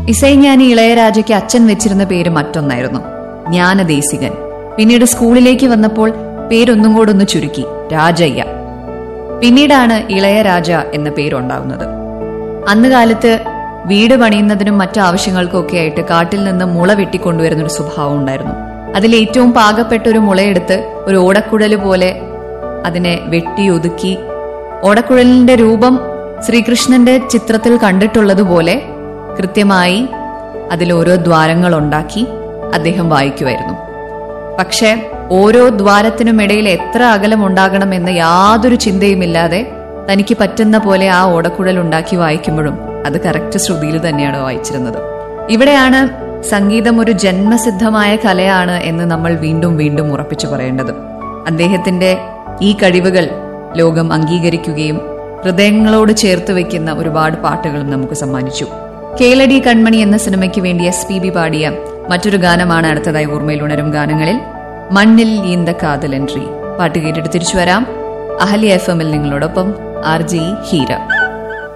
ഇസൈஞാനി ഇളയരാജയ്ക്ക് അച്ഛൻ വെച്ചിരുന്ന പേര് മറ്റൊന്നായിരുന്നു ജ്ഞാനദേശികൻ പിന്നീട് സ്കൂളിലേക്ക് വന്നപ്പോൾ പേരൊന്നും കൂടെ ഒന്ന് ചുരുക്കി രാജയ്യ പിന്നീടാണ് ഇളയരാജ എന്ന പേരുണ്ടാവുന്നത് അന്ന് കാലത്ത് വീട് പണിയുന്നതിനും മറ്റു ആവശ്യങ്ങൾക്കും ഒക്കെ ആയിട്ട് കാട്ടിൽ നിന്ന് മുള വെട്ടിക്കൊണ്ടുവരുന്ന ഒരു സ്വഭാവം ഉണ്ടായിരുന്നു അതിൽ ഏറ്റവും പാകപ്പെട്ട ഒരു മുളയെടുത്ത് ഒരു ഓടക്കുഴല് പോലെ അതിനെ വെട്ടി ഒതുക്കി ഓടക്കുഴലിന്റെ രൂപം ശ്രീകൃഷ്ണന്റെ ചിത്രത്തിൽ കണ്ടിട്ടുള്ളതുപോലെ കൃത്യമായി അതിൽ ഓരോ ദ്വാരങ്ങൾ ഉണ്ടാക്കി അദ്ദേഹം വായിക്കുമായിരുന്നു പക്ഷേ ഓരോ ദ്വാരത്തിനും ഇടയിൽ എത്ര അകലം ഉണ്ടാകണമെന്ന് യാതൊരു ചിന്തയുമില്ലാതെ തനിക്ക് പറ്റുന്ന പോലെ ആ ഓടക്കുഴൽ ഉണ്ടാക്കി വായിക്കുമ്പോഴും അത് കറക്റ്റ് ശ്രുതിയിൽ തന്നെയാണ് വായിച്ചിരുന്നത് ഇവിടെയാണ് സംഗീതം ഒരു ജന്മസിദ്ധമായ കലയാണ് എന്ന് നമ്മൾ വീണ്ടും വീണ്ടും ഉറപ്പിച്ചു പറയേണ്ടത് അദ്ദേഹത്തിന്റെ ഈ കഴിവുകൾ ലോകം അംഗീകരിക്കുകയും ഹൃദയങ്ങളോട് ചേർത്ത് വെക്കുന്ന ഒരുപാട് പാട്ടുകളും നമുക്ക് സമ്മാനിച്ചു കേളടി കൺമണി എന്ന സിനിമയ്ക്ക് വേണ്ടി എസ് പി ബി പാടിയ മറ്റൊരു ഗാനമാണ് അടുത്തതായി ഓർമ്മയിൽ ഉണരും ഗാനങ്ങളിൽ മണ്ണിൽ ഈന്ത കാതലൻട്രി പാട്ട് കേട്ടിട്ട് തിരിച്ചു വരാം അഹലി എഫ് എമ്മിൽ നിങ്ങളോടൊപ്പം ആർ ജി ഹീര